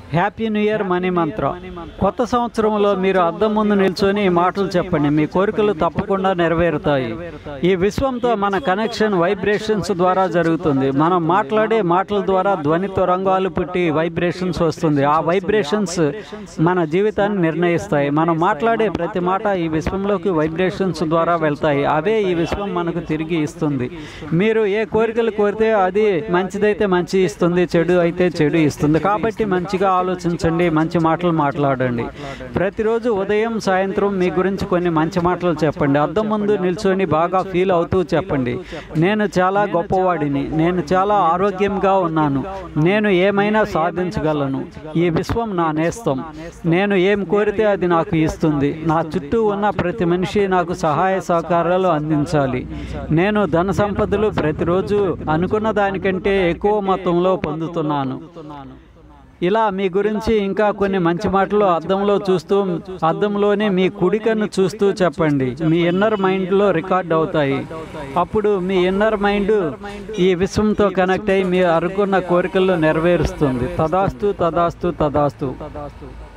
happy new year money మంత్ర కొత్త సంవత్సరంలో మీరు అద్దం ముందు నిల్చొని ఈ మాటలు చెప్పండి మీ కోరికలు తప్పకుండా నెరవేరుతాయి ఈ విశ్వంతో మన కనెక్షన్ వైబ్రేషన్స్ ద్వారా జరుగుతుంది మనం మాట్లాడే మాటల ద్వారా ధ్వని తరంగాలు పుట్టి వైబ్రేషన్స్ వస్తుంది ఆ వైబ్రేషన్స్ మన జీవితాన్ని నిర్ణయిస్తాయి మనం మాట్లాడే ప్రతి మాట ఈ విశ్వంలోకి వైబ్రేషన్స్ ద్వారా వెళ్తాయి అవే ఈ విశ్వం మనకు తిరిగి ఇస్తుంది మీరు ఏ కోరికలు కోరితే అది మంచిదైతే మంచి ఇస్తుంది చెడు అయితే చెడు ఇస్తుంది కాబట్టి మంచిగా ఆలోచించండి మంచి మాటలు మాట్లాడండి ప్రతిరోజు ఉదయం సాయంత్రం మీ గురించి కొన్ని మంచి మాటలు చెప్పండి అద్దం ముందు నిల్చొని బాగా ఫీల్ అవుతూ చెప్పండి నేను చాలా గొప్పవాడిని నేను చాలా ఆరోగ్యంగా ఉన్నాను నేను ఏమైనా సాధించగలను ఈ విశ్వం నా నేస్తం నేను ఏం కోరితే అది నాకు ఇస్తుంది నా చుట్టూ ఉన్న ప్రతి మనిషి నాకు సహాయ సహకారాలు అందించాలి నేను ధన సంపదలు ప్రతిరోజు అనుకున్న దానికంటే ఎక్కువ మొత్తంలో పొందుతున్నాను ఇలా మీ గురించి ఇంకా కొన్ని మంచి మాటలు అద్దంలో చూస్తూ అద్దంలోనే మీ కుడికన్ను చూస్తూ చెప్పండి మీ ఇన్నర్ మైండ్లో రికార్డ్ అవుతాయి అప్పుడు మీ ఇన్నర్ మైండ్ ఈ విశ్వంతో కనెక్ట్ అయ్యి మీ అనుకున్న కోరికలను నెరవేరుస్తుంది తదాస్తు తదాస్తు తదాస్తు